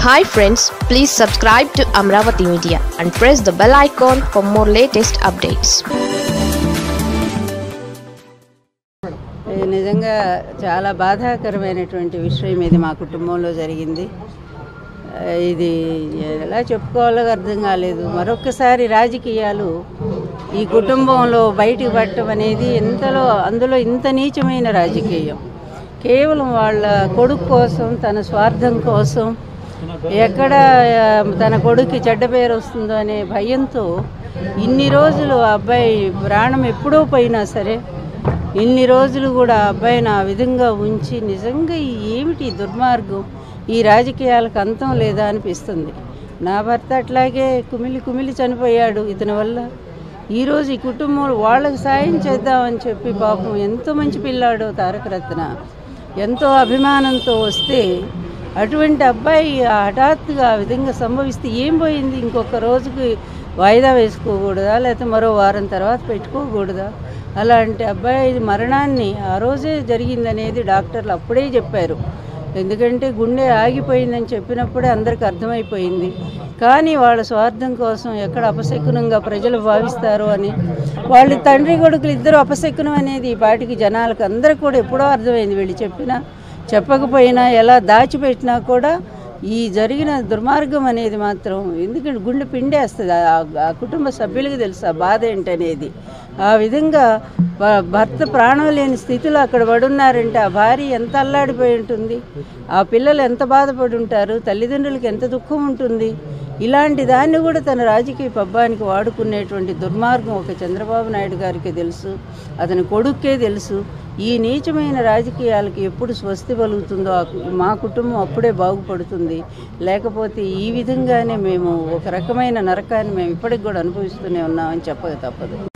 hi friends please subscribe to Amaravati media and press the bell icon for more latest updates ఇది నిజంగా చాలా బాధాకరమైనటువంటి విషయం ఇది మా కుటుంబంలో జరిగింది ఆ, ఇది ఎలా చెప్పుకోవాలో అర్థం కాలేదు మరొక్కసారి రాజకీయాలు ఈ కుటుంబంలో బయటికి పట్టడం అనేది ఎంతలో అందులో ఇంత నీచమైన రాజకీయం కేవలం వాళ్ళ కొడుకు కోసం తన స్వార్థం కోసం ఎక్కడ ఆ, తన కొడుక్కి చెడ్డ పేరు వస్తుందో అనే భయంతో ఇన్ని రోజులు ఆ అబ్బాయి ప్రాణం ఎప్పుడో పోయినా సరే ఇన్ని రోజులు కూడా ఆ అబ్బాయిని ఆ విధంగా ఉంచి నిజంగా ఈ ఏమిటి ఈ దుర్మార్గం ఈ రాజకీయాలకు అంతం లేదా అనిపిస్తుంది నా భర్త అట్లాగే కుమిలి కుమిలి చనిపోయాడు ఇతని వల్ల ఈరోజు ఈ కుటుంబం వాళ్ళకి సాయం చేద్దామని చెప్పి పాపం ఎంతో మంచి పిల్లాడు తారక రత్న ఎంతో అభిమానంతో వస్తే అటువంటి అబ్బాయి ఆ హఠాత్తుగా ఆ విధంగా సంభవిస్తే ఏం పోయింది ఇంకొక రోజుకి వాయిదా వేసుకోకూడదా లేకపోతే మరో వారం తర్వాత పెట్టుకోకూడదా అలాంటి అబ్బాయి మరణాన్ని ఆ రోజే జరిగిందనేది డాక్టర్లు అప్పుడే చెప్పారు ఎందుకంటే గుండె ఆగిపోయిందని చెప్పినప్పుడే అందరికి అర్థమైపోయింది కానీ వాళ్ళ స్వార్థం కోసం ఎక్కడ అపశకునంగా ప్రజలు భావిస్తారు అని వాళ్ళ తండ్రి కొడుకులు ఇద్దరు అపశకునం అనేది ఈ పాటికి జనాలకు అందరికి కూడా ఎప్పుడో అర్థమైంది వీళ్ళు చెప్పినా చెప్పకపోయినా ఎలా దాచిపెట్టినా కూడా ఈ జరిగిన దుర్మార్గం అనేది మాత్రం ఎందుకంటే గుండె పిండేస్తుంది ఆ- ఆ కుటుంబ సభ్యులకి తెలుసు ఆ బాధ ఏంటనేది ఆ విధంగా భ- భర్త ప్రాణం లేని స్థితిలో అక్కడ పడున్నారంటే ఆ భార్య ఎంత అల్లాడిపోయి ఉంటుంది ఆ పిల్లలు ఎంత బాధపడి ఉంటారు తల్లిదండ్రులకి ఎంత దుఃఖం ఉంటుంది ఇలాంటి దాన్ని కూడా తన రాజకీయ పబ్బానికి వాడుకునేటువంటి దుర్మార్గం ఒక చంద్రబాబు నాయుడు గారికి తెలుసు అతని కొడుక్కే తెలుసు ఈ నీచమైన రాజకీయాలకి ఎప్పుడు స్వస్తి పలుకుతుందో ఆ కు- మా కుటుంబం అప్పుడే బాగుపడుతుంది లేకపోతే ఈ విధంగానే మేము ఒక రకమైన నరకాన్ని మేము ఇప్పటికి కూడా అనుభవిస్తూనే ఉన్నామని చెప్పక తప్పదు